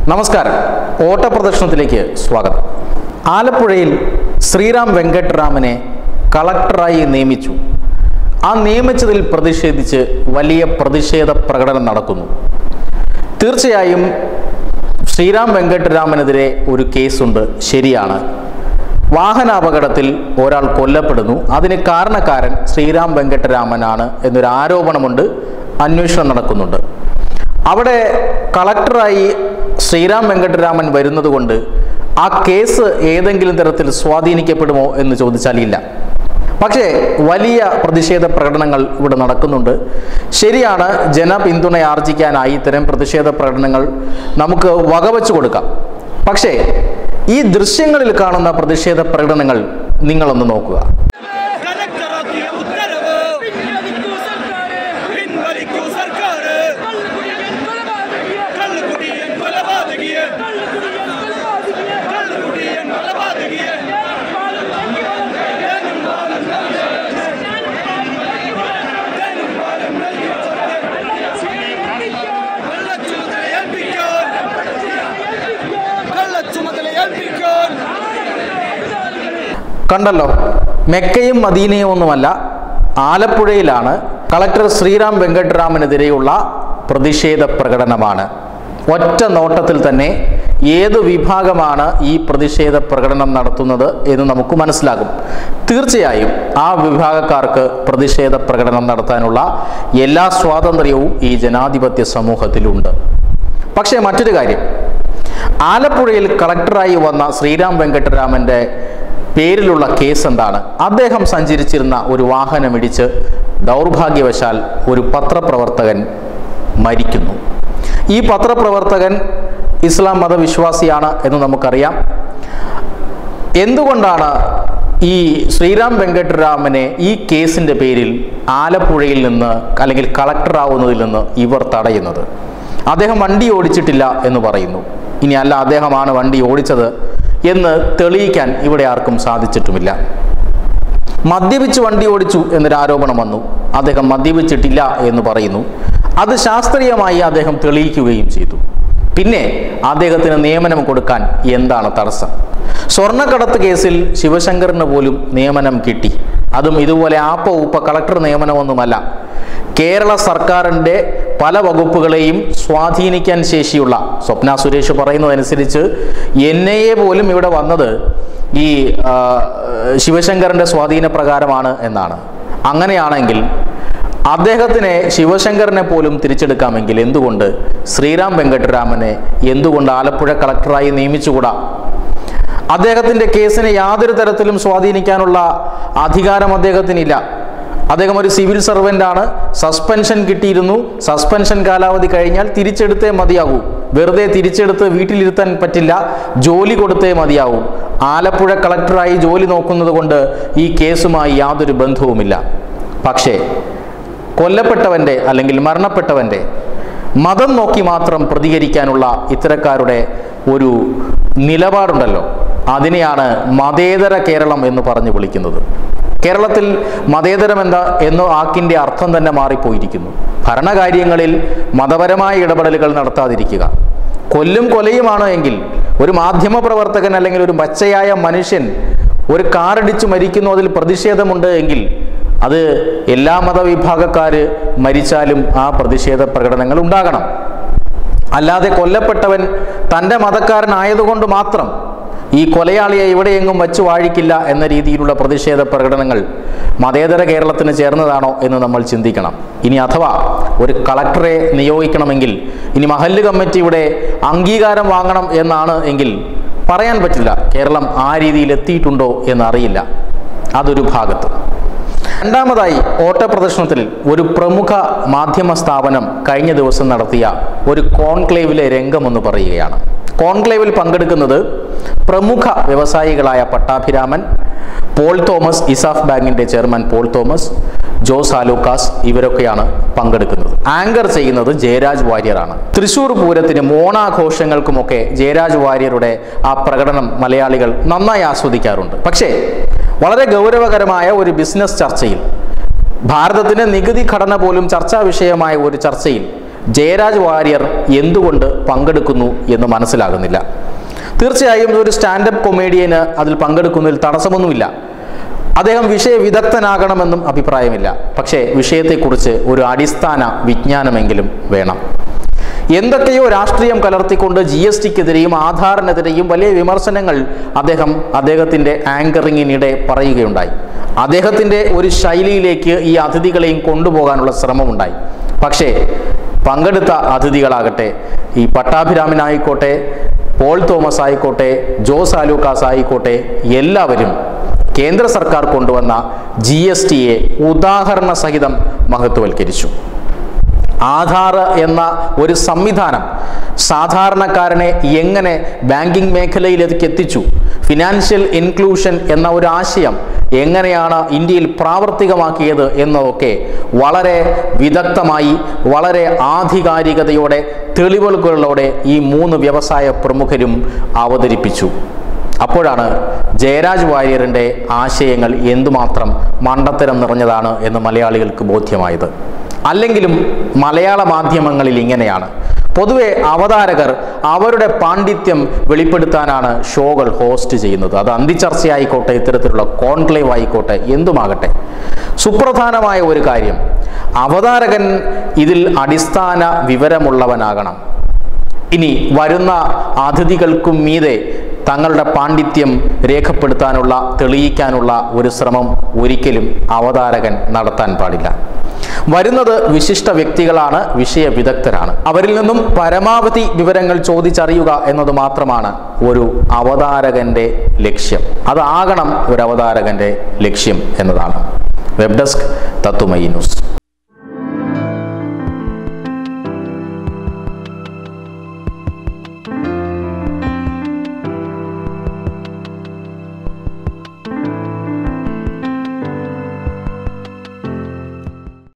നമസ്കാരം ഓട്ടപ്രദർശനത്തിലേക്ക് സ്വാഗതം ആലപ്പുഴയിൽ ശ്രീറാം വെങ്കട്ടരാമനെ കളക്ടറായി നിയമിച്ചു ആ നിയമിച്ചതിൽ പ്രതിഷേധിച്ച് വലിയ പ്രതിഷേധ പ്രകടനം നടക്കുന്നു തീർച്ചയായും ശ്രീറാം വെങ്കട്ടരാമനെതിരെ ഒരു കേസുണ്ട് ശരിയാണ് വാഹനാപകടത്തിൽ ഒരാൾ കൊല്ലപ്പെടുന്നു അതിന് കാരണക്കാരൻ ശ്രീറാം വെങ്കട്ടരാമനാണ് എന്നൊരു ആരോപണമുണ്ട് അന്വേഷണം നടക്കുന്നുണ്ട് അവിടെ കളക്ടറായി ശ്രീറാം വെങ്കട്ടരാമൻ വരുന്നത് കൊണ്ട് ആ കേസ് ഏതെങ്കിലും തരത്തിൽ സ്വാധീനിക്കപ്പെടുമോ എന്ന് ചോദിച്ചാൽ ഇല്ല പക്ഷേ വലിയ പ്രതിഷേധ പ്രകടനങ്ങൾ ഇവിടെ നടക്കുന്നുണ്ട് ശരിയാണ് ജനപിന്തുണ ആർജിക്കാനായി ഇത്തരം പ്രതിഷേധ പ്രകടനങ്ങൾ നമുക്ക് വകവെച്ചു കൊടുക്കാം പക്ഷേ ഈ ദൃശ്യങ്ങളിൽ കാണുന്ന പ്രതിഷേധ പ്രകടനങ്ങൾ നിങ്ങളൊന്ന് നോക്കുക കലക്ടറാക്കിയ ഉത്തരവ് പിൻവലിക്കൂ സർക്കാർ കള്ളുകുടിയൻ കൊലപാതകിയെ കള്ളുകുടിയൻ കൊലപാതകിയെ കള്ളച്ചുമതല ഏൽപ്പിക്കാൻ കള്ളച്ചുമതല ഏൽപ്പിക്കാൻ കണ്ടല്ലോ മെക്കയും മദീനയും ഒന്നുമല്ല ആലപ്പുഴയിലാണ് കളക്ടർ ശ്രീറാം വെങ്കട്ടരാമനെതിരെയുള്ള പ്രതിഷേധ പ്രകടനമാണ് ഒറ്റ നോട്ടത്തിൽ തന്നെ ഏത് വിഭാഗമാണ് ഈ പ്രതിഷേധ പ്രകടനം നടത്തുന്നത് എന്ന് നമുക്ക് മനസ്സിലാകും തീർച്ചയായും ആ വിഭാഗക്കാർക്ക് പ്രതിഷേധ പ്രകടനം നടത്താനുള്ള എല്ലാ സ്വാതന്ത്ര്യവും ഈ ജനാധിപത്യ സമൂഹത്തിലുണ്ട് പക്ഷേ മറ്റൊരു കാര്യം ആലപ്പുഴയിൽ കളക്ടറായി വന്ന ശ്രീരാം വെങ്കട്ടരാമന്റെ പേരിലുള്ള കേസ് എന്താണ് അദ്ദേഹം സഞ്ചരിച്ചിരുന്ന ഒരു വാഹനമിടിച്ച് ദൗർഭാഗ്യവശാൽ ഒരു പത്രപ്രവർത്തകൻ മരിക്കുന്നു ഈ പത്രപ്രവർത്തകൻ ഇസ്ലാം മതവിശ്വാസിയാണ് എന്ന് നമുക്കറിയാം എന്തുകൊണ്ടാണ് ഈ ശ്രീറാം വെങ്കട്ടരാമനെ ഈ കേസിന്റെ പേരിൽ ആലപ്പുഴയിൽ നിന്ന് അല്ലെങ്കിൽ കളക്ടറാവുന്നതിൽ നിന്ന് ഇവർ തടയുന്നത് അദ്ദേഹം വണ്ടി ഓടിച്ചിട്ടില്ല എന്ന് പറയുന്നു ഇനി അല്ല അദ്ദേഹമാണ് വണ്ടി ഓടിച്ചത് എന്ന് തെളിയിക്കാൻ ഇവിടെ ആർക്കും സാധിച്ചിട്ടുമില്ല മദ്യപിച്ച് വണ്ടി ഓടിച്ചു എന്നൊരു ആരോപണം വന്നു അദ്ദേഹം മദ്യപിച്ചിട്ടില്ല എന്ന് പറയുന്നു അത് ശാസ്ത്രീയമായി അദ്ദേഹം തെളിയിക്കുകയും ചെയ്തു പിന്നെ അദ്ദേഹത്തിന് നിയമനം കൊടുക്കാൻ എന്താണ് തടസ്സം സ്വർണ്ണക്കടത്ത് കേസിൽ ശിവശങ്കറിന് പോലും നിയമനം കിട്ടി അതും ഇതുപോലെ ആപ്പ ഉപ്പ കളക്ടർ നിയമനമൊന്നുമല്ല കേരള സർക്കാരിൻ്റെ പല വകുപ്പുകളെയും സ്വാധീനിക്കാൻ ശേഷിയുള്ള സ്വപ്ന സുരേഷ് പറയുന്നതനുസരിച്ച് എൻ ഐ എ പോലും ഇവിടെ വന്നത് ഈ ആ, ശിവശങ്കറിൻ്റെ സ്വാധീന പ്രകാരമാണ് എന്നാണ് അങ്ങനെയാണെങ്കിൽ അദ്ദേഹത്തിനെ ശിവശങ്കറിനെ പോലും തിരിച്ചെടുക്കാമെങ്കിൽ എന്തുകൊണ്ട് ശ്രീറാം വെങ്കട്ടരാമനെ എന്തുകൊണ്ട് ആലപ്പുഴ കളക്ടറായി നിയമിച്ചുകൂടാ അദ്ദേഹത്തിന്റെ കേസിനെ യാതൊരു തരത്തിലും സ്വാധീനിക്കാനുള്ള അധികാരം അദ്ദേഹത്തിനില്ല അദ്ദേഹം ഒരു സിവിൽ സർവൻ്റ് ആണ് സസ്പെൻഷൻ കിട്ടിയിരുന്നു സസ്പെൻഷൻ കാലാവധി കഴിഞ്ഞാൽ തിരിച്ചെടുത്തേ മതിയാകൂ വെറുതെ തിരിച്ചെടുത്ത് വീട്ടിലിരുത്താൻ പറ്റില്ല ജോലി കൊടുത്തേ മതിയാവൂ ആലപ്പുഴ കളക്ടറായി ജോലി നോക്കുന്നത് കൊണ്ട് ഈ കേസുമായി യാതൊരു ബന്ധവുമില്ല പക്ഷേ കൊല്ലപ്പെട്ടവൻ്റെ അല്ലെങ്കിൽ മരണപ്പെട്ടവൻ്റെ മതം നോക്കി മാത്രം പ്രതികരിക്കാനുള്ള ഇത്തരക്കാരുടെ ഒരു നിലപാടുണ്ടല്ലോ അതിനെയാണ് മതേതര കേരളം എന്ന് പറഞ്ഞു വിളിക്കുന്നത് കേരളത്തിൽ മതേതരം എന്താ എന്ന വാക്കിൻ്റെ അർത്ഥം തന്നെ മാറിപ്പോയിരിക്കുന്നു ഭരണകാര്യങ്ങളിൽ മതപരമായ ഇടപെടലുകൾ നടത്താതിരിക്കുക കൊല്ലും കൊലയുമാണ് എങ്കിൽ ഒരു മാധ്യമ പ്രവർത്തകൻ അല്ലെങ്കിൽ ഒരു പച്ചയായ മനുഷ്യൻ ഒരു കാറടിച്ചു മരിക്കുന്നു അതിൽ പ്രതിഷേധമുണ്ട് എങ്കിൽ അത് എല്ലാ മതവിഭാഗക്കാർ മരിച്ചാലും ആ പ്രതിഷേധ പ്രകടനങ്ങൾ ഉണ്ടാകണം അല്ലാതെ കൊല്ലപ്പെട്ടവൻ തൻ്റെ മതക്കാരനായതുകൊണ്ട് മാത്രം ഈ കൊലയാളിയെ എവിടെയെങ്ങും വച്ചു വാഴിക്കില്ല എന്ന രീതിയിലുള്ള പ്രതിഷേധ പ്രകടനങ്ങൾ മതേതര കേരളത്തിന് ചേർന്നതാണോ എന്ന് നമ്മൾ ചിന്തിക്കണം ഇനി അഥവാ ഒരു കളക്ടറെ നിയോഗിക്കണമെങ്കിൽ ഇനി മഹല്ല് കമ്മിറ്റിയുടെ അംഗീകാരം വാങ്ങണം എന്നാണ് എങ്കിൽ പറയാൻ പറ്റില്ല കേരളം ആ രീതിയിൽ എത്തിയിട്ടുണ്ടോ എന്നറിയില്ല അതൊരു ഭാഗത്ത് രണ്ടാമതായി ഓട്ടപ്രദർശനത്തിൽ ഒരു പ്രമുഖ മാധ്യമ സ്ഥാപനം കഴിഞ്ഞ ദിവസം നടത്തിയ ഒരു കോൺക്ലേവിലെ രംഗമെന്ന് പറയുകയാണ് കോൺക്ലേവിൽ പങ്കെടുക്കുന്നത് പ്രമുഖ വ്യവസായികളായ പട്ടാഭിരാമൻ പോൾ തോമസ് ഇസാഫ് ബാങ്കിന്റെ ചെയർമാൻ പോൾ തോമസ് ജോസ് ആലൂക്കാസ് ഇവരൊക്കെയാണ് പങ്കെടുക്കുന്നത് ആങ്കർ ചെയ്യുന്നത് ജയരാജ് വാര്യറാണ് തൃശൂർ പൂരത്തിന് മോണാഘോഷങ്ങൾക്കുമൊക്കെ ജയരാജ് വാര്യരുടെ ആ പ്രകടനം മലയാളികൾ നന്നായി ആസ്വദിക്കാറുണ്ട് പക്ഷേ വളരെ ഗൗരവകരമായ ഒരു ബിസിനസ് ചർച്ചയിൽ ഭാരതത്തിന്റെ നികുതി ഘടന പോലും ചർച്ചാ വിഷയമായ ഒരു ചർച്ചയിൽ ജയരാജ് വാര്യർ എന്തുകൊണ്ട് പങ്കെടുക്കുന്നു എന്ന് മനസ്സിലാകുന്നില്ല തീർച്ചയായും ഒരു സ്റ്റാൻഡപ്പ് കൊമേഡിയന് അതിൽ പങ്കെടുക്കുന്നതിൽ തടസ്സമൊന്നുമില്ല അദ്ദേഹം വിഷയ വിദഗ്ധനാകണമെന്നും അഭിപ്രായമില്ല പക്ഷേ വിഷയത്തെക്കുറിച്ച് ഒരു അടിസ്ഥാന വിജ്ഞാനമെങ്കിലും വേണം എന്തൊക്കെയോ രാഷ്ട്രീയം കലർത്തിക്കൊണ്ട് ജി എസ് ടിക്കെതിരെയും ആധാറിനെതിരെയും വലിയ വിമർശനങ്ങൾ അദ്ദേഹം അദ്ദേഹത്തിൻ്റെ ആങ്കറിങ്ങിനിടെ പറയുകയുണ്ടായി അദ്ദേഹത്തിൻ്റെ ഒരു ശൈലിയിലേക്ക് ഈ അതിഥികളെയും കൊണ്ടുപോകാനുള്ള ശ്രമമുണ്ടായി പക്ഷേ പങ്കെടുത്ത അതിഥികളാകട്ടെ ഈ പട്ടാഭിരാമനായിക്കോട്ടെ പോൾ തോമസ് ആയിക്കോട്ടെ ജോസ് ആലൂക്കാസ് ആയിക്കോട്ടെ എല്ലാവരും കേന്ദ്ര സർക്കാർ കൊണ്ടുവന്ന ജി എസ് ടിയെ ഉദാഹരണ സഹിതം മഹത്വവൽക്കരിച്ചു ആധാർ എന്ന ഒരു സംവിധാനം സാധാരണക്കാരനെ എങ്ങനെ ബാങ്കിംഗ് മേഖലയിലേക്ക് എത്തിച്ചു ഫിനാൻഷ്യൽ ഇൻക്ലൂഷൻ എന്ന ഒരു ആശയം എങ്ങനെയാണ് ഇന്ത്യയിൽ പ്രാവർത്തികമാക്കിയത് എന്നതൊക്കെ വളരെ വിദഗ്ധമായി വളരെ ആധികാരികതയോടെ തെളിവുകളോടെ ഈ മൂന്ന് വ്യവസായ പ്രമുഖരും അവതരിപ്പിച്ചു അപ്പോഴാണ് ജയരാജ് വാര്യറിൻ്റെ ആശയങ്ങൾ എന്തുമാത്രം മണ്ടത്തരം നിറഞ്ഞതാണ് എന്ന് മലയാളികൾക്ക് ബോധ്യമായത് അല്ലെങ്കിലും മലയാള മാധ്യമങ്ങളിൽ ഇങ്ങനെയാണ് പൊതുവെ അവതാരകർ അവരുടെ പാണ്ഡിത്യം വെളിപ്പെടുത്താനാണ് ഷോകൾ ഹോസ്റ്റ് ചെയ്യുന്നത് അത് അന്തിച്ചർച്ചയായിക്കോട്ടെ ഇത്തരത്തിലുള്ള കോൺക്ലേവ് ആയിക്കോട്ടെ എന്തുമാകട്ടെ സുപ്രധാനമായ ഒരു കാര്യം അവതാരകൻ ഇതിൽ അടിസ്ഥാന വിവരമുള്ളവനാകണം ഇനി വരുന്ന അതിഥികൾക്കും മീതെ തങ്ങളുടെ പാണ്ഡിത്യം രേഖപ്പെടുത്താനുള്ള തെളിയിക്കാനുള്ള ഒരു ശ്രമം ഒരിക്കലും അവതാരകൻ നടത്താൻ പാടില്ല വരുന്നത് വിശിഷ്ട വ്യക്തികളാണ് വിഷയ വിദഗ്ധരാണ് അവരിൽ നിന്നും പരമാവധി വിവരങ്ങൾ ചോദിച്ചറിയുക എന്നത് മാത്രമാണ് ഒരു അവതാരകന്റെ ലക്ഷ്യം അതാകണം ഒരു അവതാരകന്റെ ലക്ഷ്യം എന്നതാണ് വെബ് ഡെസ്ക് തത്തുമയി ന്യൂസ്